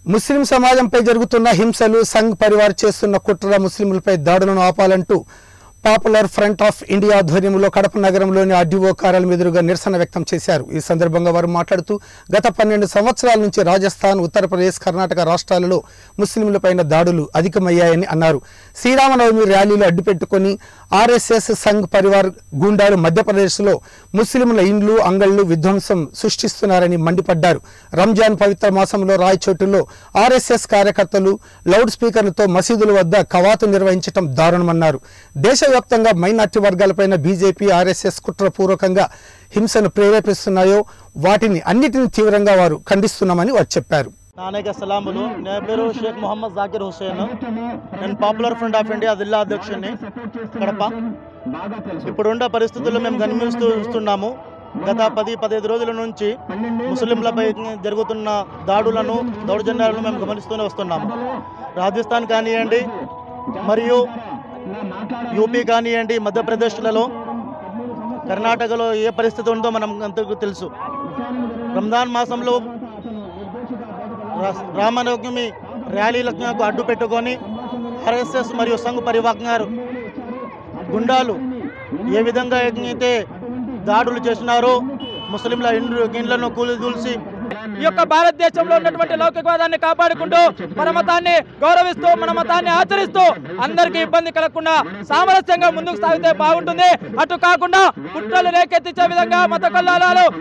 ముస్లిం సమాజంపై జరుగుతున్న హింసలు సంఘ్ పరివార్ చేస్తున్న కుట్ర ముస్లింలపై దాడులను ఆపాలంటూ పాపులర్ ఫ్రంట్ ఆఫ్ ఇండియా ఆధ్వర్యంలో కడప నగరంలోని ఆర్డీఓ కార్యాలయం ఎదురుగా నిరసన వ్యక్తం చేశారు ఈ సందర్భంగా వారు మాట్లాడుతూ గత పన్నెండు సంవత్సరాల నుంచి రాజస్థాన్ ఉత్తరప్రదేశ్ కర్ణాటక రాష్ట్రాలలో ముస్లింలపైన దాడులు అధికమయ్యాయని అన్నారు శ్రీరామనవమి ర్యాలీలు అడ్డుపెట్టుకొని ఆర్ఎస్ఎస్ సంఘ్ పరివార్ గూండాలు మధ్యప్రదేశ్లో ముస్లింల ఇండ్లు అంగళ్ళు విధ్వంసం సృష్టిస్తున్నారని మండిపడ్డారు రంజాన్ పవిత్ర మాసంలో రాయచోటులో ఆర్ఎస్ఎస్ కార్యకర్తలు లౌడ్ స్పీకర్లతో మసీదుల వద్ద కవాతు నిర్వహించడం దారుణమన్నారు దేశవ్యాప్తంగా మైనార్టీ వర్గాలపైన బీజేపీ ఆర్ఎస్ఎస్ కుట్రపూర్వకంగా హింసను ప్రేరేపిస్తున్నాయో వాటిని అన్నిటిని తీవ్రంగా వారు ఖండిస్తున్నామని వారు చెప్పారు నానేక సలాములు నా పేరు షేక్ మొహమ్మద్ జాకిర్ హుసేన్ నేను పాపులర్ ఫ్రంట్ ఆఫ్ ఇండియా జిల్లా అధ్యక్షుడిని కడప ఇప్పుడున్న పరిస్థితుల్లో మేము గమనిస్తూ చూస్తున్నాము గత పది పదిహేను రోజుల నుంచి ముస్లింలపై జరుగుతున్న దాడులను దౌర్జన్యాలను మేము గమనిస్తూనే వస్తున్నాము రాజస్థాన్ కానివ్వండి మరియు యూపీ కానివ్వండి మధ్యప్రదేశ్లలో కర్ణాటకలో ఏ పరిస్థితి ఉందో మనం అంతకు తెలుసు రంజాన్ మాసంలో రా- రామనవమి ర్యాలీలకు అడ్డు పెట్టుకొని ఆర్ఎస్ఎస్ మరియు సంఘ్ పరివార్ గుండాలు ఏ విధంగా అయితే దాడులు చేసినారో ముస్లింల ఇండ్లు ఇండ్లను కూలిదూల్చి ఈ యొక్క భారతదేశంలో ఉన్నటువంటి లౌకికవాదాన్ని కాపాడుకుంటూ మన మతాన్ని గౌరవిస్తూ మన మతాన్ని ఆచరిస్తూ అందరికీ ఇబ్బంది కలగకుండా సామరస్యంగా ముందుకు సాగితే బాగుంటుంది అటు కాకుండా కుట్రలు రేకెత్తించే విధంగా మత కల్లాలు